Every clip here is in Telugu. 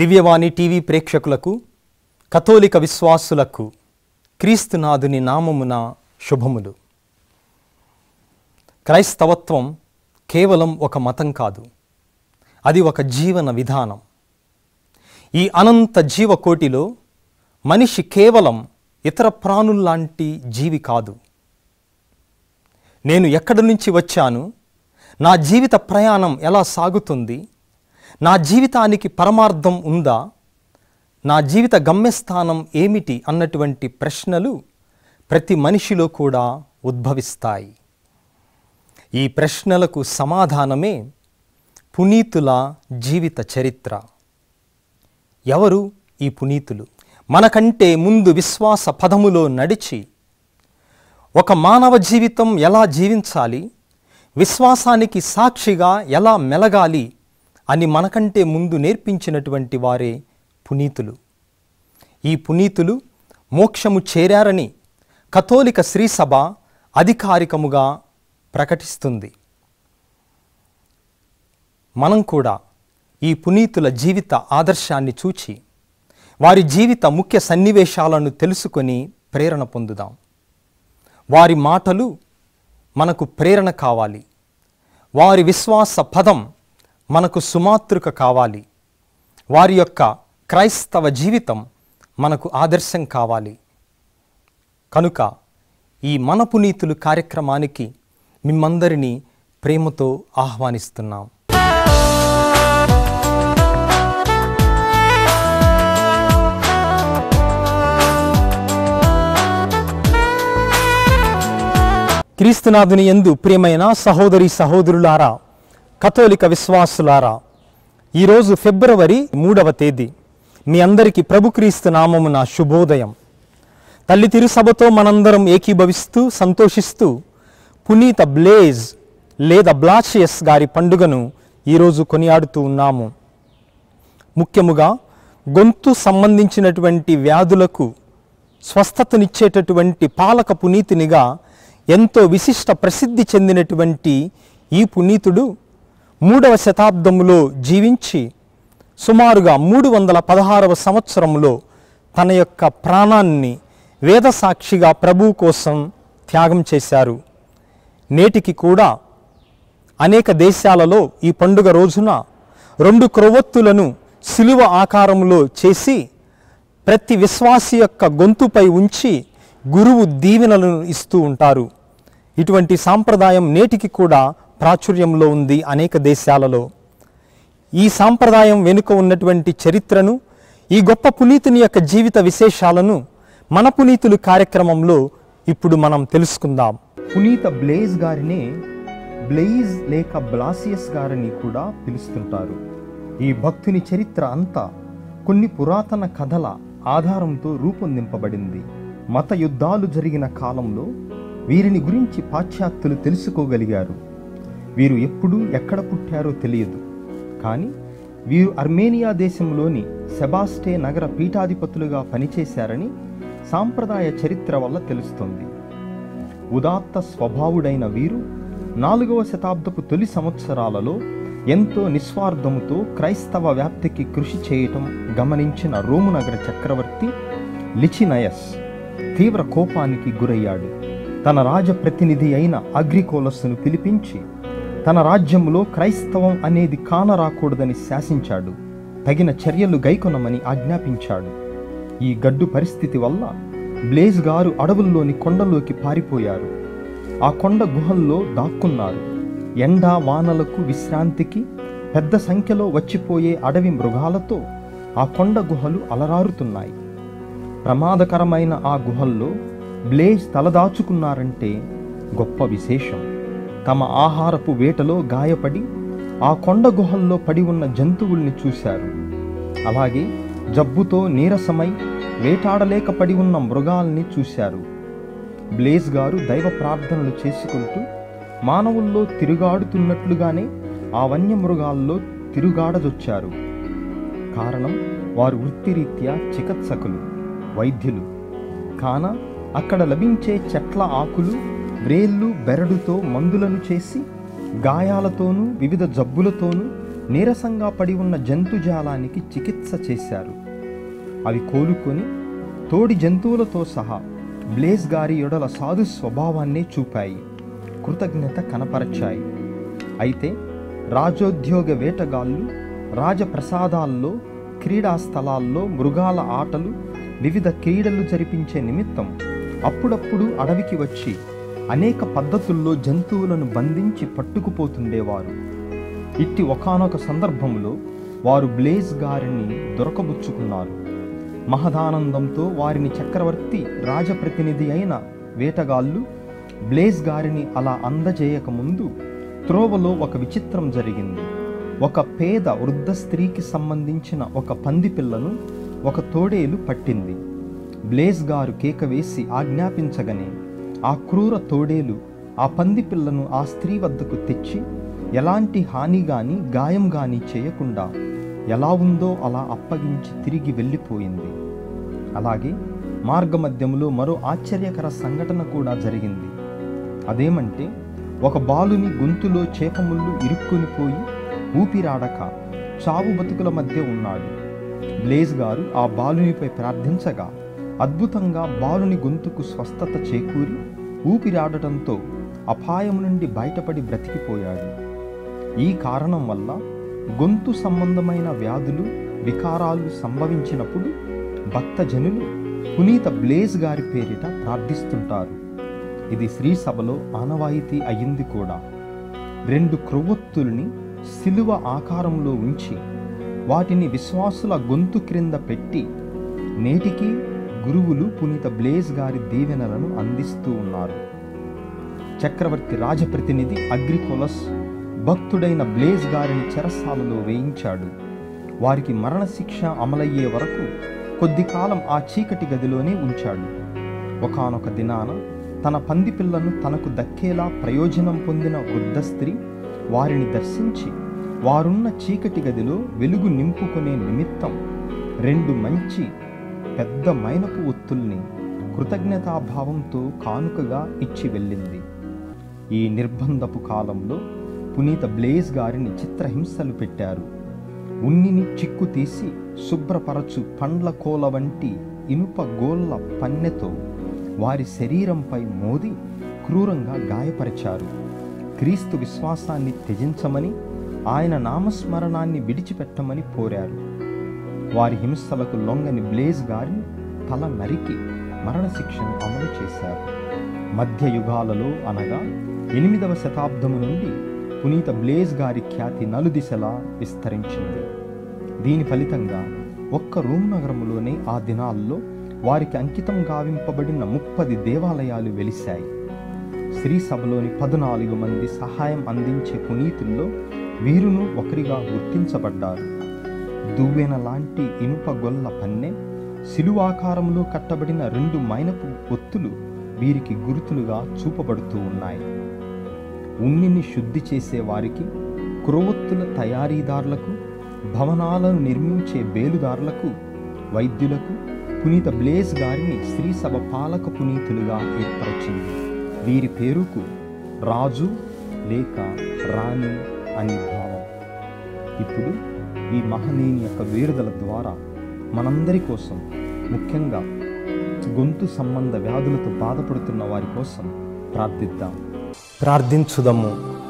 దివ్యవాణి టీవీ ప్రేక్షకులకు కథోలిక విశ్వాసులకు క్రీస్తునాథుని నామమున శుభములు క్రైస్తవత్వం కేవలం ఒక మతం కాదు అది ఒక జీవన విధానం ఈ అనంత జీవకోటిలో మనిషి కేవలం ఇతర ప్రాణుల్లాంటి జీవి కాదు నేను ఎక్కడి నుంచి వచ్చాను నా జీవిత ప్రయాణం ఎలా సాగుతుంది నా జీవితానికి పరమార్థం ఉందా నా జీవిత గమ్యస్థానం ఏమిటి అన్నటువంటి ప్రశ్నలు ప్రతి మనిషిలో కూడా ఉద్భవిస్తాయి ఈ ప్రశ్నలకు సమాధానమే పునీతుల జీవిత చరిత్ర ఎవరు ఈ పునీతులు మనకంటే ముందు విశ్వాస పదములో నడిచి ఒక మానవ జీవితం ఎలా జీవించాలి విశ్వాసానికి సాక్షిగా ఎలా మెలగాలి అని మనకంటే ముందు నేర్పించినటువంటి వారే పునీతులు ఈ పునీతులు మోక్షము చేరారని కథోలిక శ్రీసభ అధికారికముగా ప్రకటిస్తుంది మనం కూడా ఈ పునీతుల జీవిత ఆదర్శాన్ని చూచి వారి జీవిత ముఖ్య సన్నివేశాలను తెలుసుకొని ప్రేరణ పొందుదాం వారి మాటలు మనకు ప్రేరణ కావాలి వారి విశ్వాస పదం మనకు సుమాతృక కావాలి వారి యొక్క క్రైస్తవ జీవితం మనకు ఆదర్శం కావాలి కనుక ఈ మన పునీతులు కార్యక్రమానికి మిమ్మందరినీ ప్రేమతో ఆహ్వానిస్తున్నాం క్రీస్తునాథుని ఎందు ప్రియమైన సహోదరి సహోదరులారా కథోలిక విశ్వాసులారా ఈరోజు ఫిబ్రవరి మూడవ తేదీ మీ అందరికీ ప్రభు క్రీస్తు నామమున శుభోదయం తల్లి తిరుసభతో మనందరం ఏకీభవిస్తూ సంతోషిస్తూ పునీత బ్లేజ్ లేదా బ్లాషియస్ గారి పండుగను ఈరోజు కొనియాడుతూ ఉన్నాము ముఖ్యముగా గొంతు సంబంధించినటువంటి వ్యాధులకు స్వస్థతనిచ్చేటటువంటి పాలక పునీతినిగా ఎంతో విశిష్ట ప్రసిద్ధి చెందినటువంటి ఈ పునీతుడు మూడవ శతాబ్దములో జీవించి సుమారుగా మూడు వందల పదహారవ సంవత్సరంలో తన యొక్క ప్రాణాన్ని వేద సాక్షిగా ప్రభువు కోసం త్యాగం చేశారు నేటికి కూడా అనేక దేశాలలో ఈ పండుగ రోజున రెండు క్రొవ్వొత్తులను శిలువ ఆకారంలో చేసి ప్రతి విశ్వాసి యొక్క గొంతుపై ఉంచి గురువు దీవెనలను ఇస్తూ ఉంటారు ఇటువంటి సాంప్రదాయం నేటికి కూడా ప్రాచుర్యంలో ఉంది అనేక దేశాలలో ఈ సాంప్రదాయం వెనుక ఉన్నటువంటి చరిత్రను ఈ గొప్ప పునీతుని యొక్క జీవిత విశేషాలను మన పునీతులు కార్యక్రమంలో ఇప్పుడు మనం తెలుసుకుందాం పునీత బ్లేజ్ గారినే బ్లెయిజ్ లేక బ్లాసియస్ గారిని కూడా పిలుస్తుంటారు ఈ భక్తుని చరిత్ర అంతా కొన్ని పురాతన కథల ఆధారంతో రూపొందింపబడింది మత యుద్ధాలు జరిగిన కాలంలో వీరిని గురించి పాశ్చాత్యులు తెలుసుకోగలిగారు వీరు ఎప్పుడు ఎక్కడ పుట్టారో తెలియదు కానీ వీరు అర్మేనియా దేశంలోని సెబాస్టే నగర పీఠాధిపతులుగా పనిచేశారని సాంప్రదాయ చరిత్ర వల్ల తెలుస్తుంది ఉదాత్త స్వభావుడైన వీరు నాలుగవ శతాబ్దపు తొలి సంవత్సరాలలో ఎంతో నిస్వార్థముతో క్రైస్తవ వ్యాప్తికి కృషి చేయటం గమనించిన రోము నగర చక్రవర్తి లిచినయస్ తీవ్ర కోపానికి గురయ్యాడు తన రాజప్రతినిధి అయిన అగ్రికోలస్ను పిలిపించి తన రాజ్యంలో క్రైస్తవం అనేది కానరాకూడదని శాసించాడు తగిన చర్యలు గైకొనమని ఆజ్ఞాపించాడు ఈ గడ్డు పరిస్థితి వల్ల బ్లేజ్ గారు అడవుల్లోని కొండలోకి పారిపోయారు ఆ కొండ గుహల్లో దాక్కున్నారు ఎండా వానలకు విశ్రాంతికి పెద్ద సంఖ్యలో వచ్చిపోయే అడవి మృగాలతో ఆ కొండ గుహలు అలరారుతున్నాయి ప్రమాదకరమైన ఆ గుహల్లో బ్లేజ్ తలదాచుకున్నారంటే గొప్ప విశేషం తమ ఆహారపు వేటలో గాయపడి ఆ కొండ గుహల్లో పడి ఉన్న జంతువుల్ని చూశారు అలాగే జబ్బుతో నీరసమై వేటాడలేక పడి ఉన్న మృగాల్ని చూశారు బ్లేజ్ గారు దైవ ప్రార్థనలు చేసుకుంటూ మానవుల్లో తిరుగాడుతున్నట్లుగానే ఆ వన్యమృగాల్లో తిరుగాడదొచ్చారు కారణం వారు వృత్తిరీత్యా చికిత్సకులు వైద్యులు కాన అక్కడ లభించే చెట్ల ఆకులు వ్రేళ్ళు బెరడుతో మందులను చేసి గాయాలతోనూ వివిధ జబ్బులతోనూ నీరసంగా పడి ఉన్న జంతుజాలానికి చికిత్స చేశారు అవి కోలుకొని తోడి జంతువులతో సహా బ్లేజ్ గారి యొడల సాధు స్వభావాన్నే చూపాయి కృతజ్ఞత కనపరచాయి అయితే రాజోద్యోగ వేటగాళ్ళు రాజప్రసాదాల్లో క్రీడా స్థలాల్లో మృగాల ఆటలు వివిధ క్రీడలు జరిపించే నిమిత్తం అప్పుడప్పుడు అడవికి వచ్చి అనేక పద్ధతుల్లో జంతువులను బంధించి పట్టుకుపోతుండేవారు ఇట్టి ఒకానొక సందర్భంలో వారు బ్లేజ్ గారిని దొరకబుచ్చుకున్నారు మహదానందంతో వారిని చక్రవర్తి రాజప్రతినిధి అయిన వేటగాళ్ళు బ్లేజ్ గారిని అలా అందజేయకముందు త్రోవలో ఒక విచిత్రం జరిగింది ఒక పేద వృద్ధ స్త్రీకి సంబంధించిన ఒక పంది పిల్లను ఒక తోడేలు పట్టింది బ్లేజ్ గారు కేక వేసి ఆజ్ఞాపించగనే ఆ క్రూర తోడేలు ఆ పంది పిల్లను ఆ స్త్రీ వద్దకు తెచ్చి ఎలాంటి హాని గాని గాయం గాని చేయకుండా ఎలా ఉందో అలా అప్పగించి తిరిగి వెళ్ళిపోయింది అలాగే మార్గమధ్యములో మరో ఆశ్చర్యకర సంఘటన కూడా జరిగింది అదేమంటే ఒక బాలుని గొంతులో చేపముళ్ళు ఇరుక్కుని పోయి ఊపిరాడక చావు బతుకుల మధ్య ఉన్నాడు బ్లేజ్ గారు ఆ బాలునిపై ప్రార్థించగా అద్భుతంగా బాలుని గొంతుకు స్వస్థత చేకూరి ఊపిరాడటంతో అపాయం నుండి బయటపడి బ్రతికిపోయాడు ఈ కారణం వల్ల గొంతు సంబంధమైన వ్యాధులు వికారాలు సంభవించినప్పుడు భక్తజనులు పునీత బ్లేజ్ గారి పేరిట ప్రార్థిస్తుంటారు ఇది శ్రీ సభలో ఆనవాయితీ అయ్యింది కూడా రెండు క్రొవ్వొత్తుల్ని శిలువ ఆకారంలో ఉంచి వాటిని విశ్వాసుల గొంతు క్రింద పెట్టి నేటికి గురువులు పునీత బ్లేజ్ గారి దీవెనలను అందిస్తూ ఉన్నారు చక్రవర్తి రాజప్రతినిధి అగ్రికోలస్ భక్తుడైన బ్లేజ్ గారిని చెరసాలలో వేయించాడు వారికి మరణశిక్ష అమలయ్యే వరకు కొద్ది కాలం ఆ చీకటి గదిలోనే ఉంచాడు ఒకానొక దినాన తన పంది పిల్లను తనకు దక్కేలా ప్రయోజనం పొందిన వృద్ధ స్త్రీ వారిని దర్శించి వారున్న చీకటి గదిలో వెలుగు నింపుకునే నిమిత్తం రెండు మంచి పెద్ద మైనపు ఒత్తుల్ని కృతజ్ఞతాభావంతో కానుకగా ఇచ్చి వెళ్ళింది ఈ నిర్బంధపు కాలంలో పునీత బ్లేజ్ గారిని చిత్రహింసలు పెట్టారు ఉన్నిని చిక్కు తీసి శుభ్రపరచు పండ్ల కోల వంటి ఇనుప గోళ్ళ పన్నెతో వారి శరీరంపై మోది క్రూరంగా గాయపరిచారు క్రీస్తు విశ్వాసాన్ని త్యజించమని ఆయన నామస్మరణాన్ని విడిచిపెట్టమని కోరారు వారి హింసలకు లొంగని బ్లేజ్ గారిని తల నరికి మరణశిక్షను అమలు చేశారు మధ్య యుగాలలో అనగా ఎనిమిదవ శతాబ్దము నుండి పునీత బ్లేజ్ గారి ఖ్యాతి నలుదిశలా విస్తరించింది దీని ఫలితంగా ఒక్క రోమ్ నగరములోనే ఆ దినాల్లో వారికి అంకితం గావింపబడిన ముప్పది దేవాలయాలు వెలిశాయి శ్రీ సభలోని పద్నాలుగు మంది సహాయం అందించే పునీతుల్లో వీరును ఒకరిగా గుర్తించబడ్డారు దువ్వెన లాంటి ఇనుప గొల్ల పన్నె శిలువాకారంలో కట్టబడిన రెండు మైనపు ఒత్తులు వీరికి గుర్తులుగా చూపబడుతూ ఉన్నాయి ఉన్నిని శుద్ధి చేసే వారికి క్రొవ్వొత్తుల తయారీదారులకు భవనాలను నిర్మించే బేలుదారులకు వైద్యులకు పునీత బ్లేజ్ గారిని శ్రీ సభ పాలక పునీతులుగా ఏర్పరచింది వీరి పేరుకు రాజు లేక రాణి అని భావం ఇప్పుడు ఈ మహనీయుని యొక్క వేరుదల ద్వారా మనందరి కోసం ముఖ్యంగా గొంతు సంబంధ వ్యాధులతో బాధపడుతున్న వారి కోసం ప్రార్థిద్దాం ప్రార్థించుదము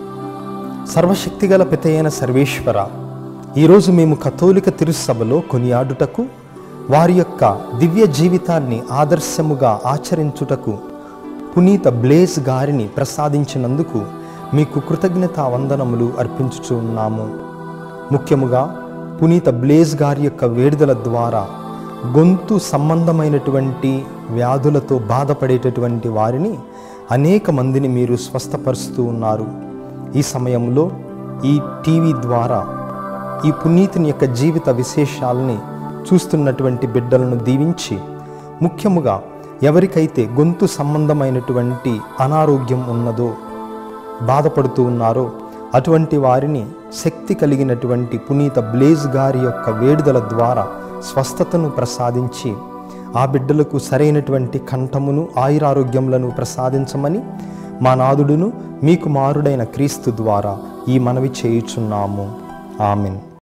సర్వశక్తిగల పితయైన సర్వేశ్వర ఈరోజు మేము కథోలిక తిరుసభలో కొనియాడుటకు వారి యొక్క దివ్య జీవితాన్ని ఆదర్శముగా ఆచరించుటకు పునీత బ్లేజ్ గారిని ప్రసాదించినందుకు మీకు కృతజ్ఞతా వందనములు అర్పించుచు ఉన్నాము ముఖ్యముగా పునీత బ్లేజ్ గారి యొక్క వేడుదల ద్వారా గొంతు సంబంధమైనటువంటి వ్యాధులతో బాధపడేటటువంటి వారిని అనేక మందిని మీరు స్వస్థపరుస్తూ ఉన్నారు ఈ సమయంలో ఈ టీవీ ద్వారా ఈ పునీతుని యొక్క జీవిత విశేషాలని చూస్తున్నటువంటి బిడ్డలను దీవించి ముఖ్యముగా ఎవరికైతే గొంతు సంబంధమైనటువంటి అనారోగ్యం ఉన్నదో బాధపడుతూ ఉన్నారో అటువంటి వారిని శక్తి కలిగినటువంటి పునీత బ్లేజ్ గారి యొక్క వేడుదల ద్వారా స్వస్థతను ప్రసాదించి ఆ బిడ్డలకు సరైనటువంటి కంఠమును ఆయురారోగ్యములను ప్రసాదించమని మా నాదుడును మీ కుమారుడైన క్రీస్తు ద్వారా ఈ మనవి చేయుచున్నాము ఆమెన్